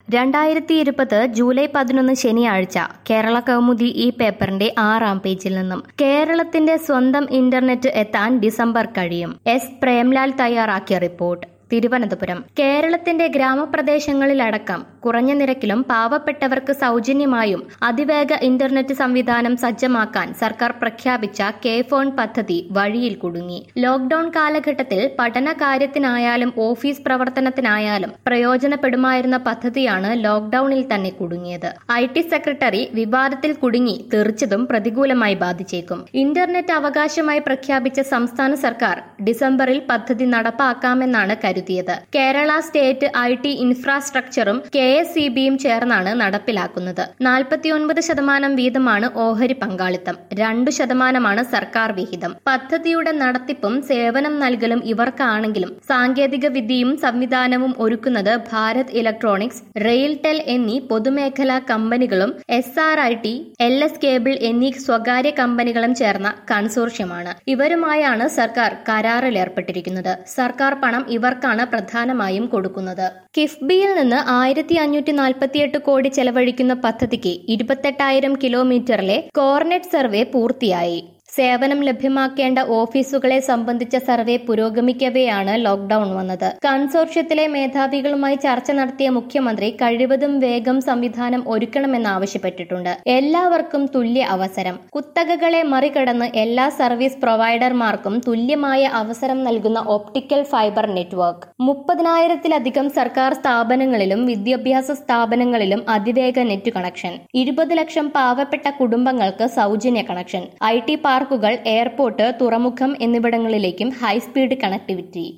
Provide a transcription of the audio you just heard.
രണ്ടായിരത്തി ഇരുപത് ജൂലൈ പതിനൊന്ന് ശനിയാഴ്ച കേരള കൗമുദി ഈ പേപ്പറിന്റെ ആറാം പേജിൽ നിന്നും കേരളത്തിന്റെ സ്വന്തം ഇന്റർനെറ്റ് എത്താൻ ഡിസംബർ കഴിയും എസ് പ്രേംലാൽ തയ്യാറാക്കിയ റിപ്പോർട്ട് തിരുവനന്തപുരം കേരളത്തിന്റെ ഗ്രാമപ്രദേശങ്ങളിലടക്കം കുറഞ്ഞ നിരക്കിലും പാവപ്പെട്ടവർക്ക് സൗജന്യമായും അതിവേഗ ഇന്റർനെറ്റ് സംവിധാനം സജ്ജമാക്കാൻ സർക്കാർ പ്രഖ്യാപിച്ച കെ ഫോൺ പദ്ധതി വഴിയിൽ കുടുങ്ങി ലോക്ഡൌൺ കാലഘട്ടത്തിൽ പഠന കാര്യത്തിനായാലും ഓഫീസ് പ്രവർത്തനത്തിനായാലും പ്രയോജനപ്പെടുമായിരുന്ന പദ്ധതിയാണ് ലോക്ഡൌണിൽ തന്നെ കുടുങ്ങിയത് ഐ ടി സെക്രട്ടറി വിവാദത്തിൽ കുടുങ്ങി തെറിച്ചതും പ്രതികൂലമായി ബാധിച്ചേക്കും ഇന്റർനെറ്റ് അവകാശമായി പ്രഖ്യാപിച്ച സംസ്ഥാന സർക്കാർ ഡിസംബറിൽ പദ്ധതി നടപ്പാക്കാമെന്നാണ് കരുതിയത് കേരള സ്റ്റേറ്റ് ഐ ടി ഇൻഫ്രാസ്ട്രക്ചറും കെ എസ് സി ബിയും ചേർന്നാണ് നടപ്പിലാക്കുന്നത് നാൽപ്പത്തിയൊൻപത് ശതമാനം വീതമാണ് ഓഹരി പങ്കാളിത്തം രണ്ടു ശതമാനമാണ് സർക്കാർ വിഹിതം പദ്ധതിയുടെ നടത്തിപ്പും സേവനം നൽകലും ഇവർക്കാണെങ്കിലും സാങ്കേതിക വിദ്യയും സംവിധാനവും ഒരുക്കുന്നത് ഭാരത് ഇലക്ട്രോണിക്സ് റെയിൽടെൽ എന്നീ പൊതുമേഖലാ കമ്പനികളും S R I T L S cable എന്നീ സ്വകാര്യ കമ്പനികളും ചേർന്ന കൺസോർഷ്യമാണ് ഇവരുമായാണ് സർക്കാർ കരാറിൽ ഏർപ്പെട്ടിരിക്കുന്നത് സർക്കാർ പണം ഇവർക്കാണ് പ്രധാനമായും കൊടുക്കുന്നത് കിഫ്ബിയിൽ നിന്ന് ആയിരത്തി അഞ്ഞൂറ്റി നാൽപ്പത്തിയെട്ട് കോടി ചെലവഴിക്കുന്ന പദ്ധതിക്ക് ഇരുപത്തെട്ടായിരം കിലോമീറ്ററിലെ കോർനെറ്റ് സർവേ പൂർത്തിയായി സേവനം ലഭ്യമാക്കേണ്ട ഓഫീസുകളെ സംബന്ധിച്ച സർവേ പുരോഗമിക്കവെയാണ് ലോക്ഡൌൺ വന്നത് കൺസോർഷ്യത്തിലെ മേധാവികളുമായി ചർച്ച നടത്തിയ മുഖ്യമന്ത്രി കഴിവതും വേഗം സംവിധാനം ഒരുക്കണമെന്ന് ആവശ്യപ്പെട്ടിട്ടുണ്ട് എല്ലാവർക്കും തുല്യ അവസരം കുത്തകകളെ മറികടന്ന് എല്ലാ സർവീസ് പ്രൊവൈഡർമാർക്കും തുല്യമായ അവസരം നൽകുന്ന ഒപ്റ്റിക്കൽ ഫൈബർ നെറ്റ്വർക്ക് മുപ്പതിനായിരത്തിലധികം സർക്കാർ സ്ഥാപനങ്ങളിലും വിദ്യാഭ്യാസ സ്ഥാപനങ്ങളിലും അതിവേഗ നെറ്റ് കണക്ഷൻ ഇരുപത് ലക്ഷം പാവപ്പെട്ട കുടുംബങ്ങൾക്ക് സൗജന്യ കണക്ഷൻ ഐ ടി പാർക്കുകൾ എയർപോർട്ട് തുറമുഖം എന്നിവിടങ്ങളിലേക്കും ഹൈസ്പീഡ് കണക്ടിവിറ്റി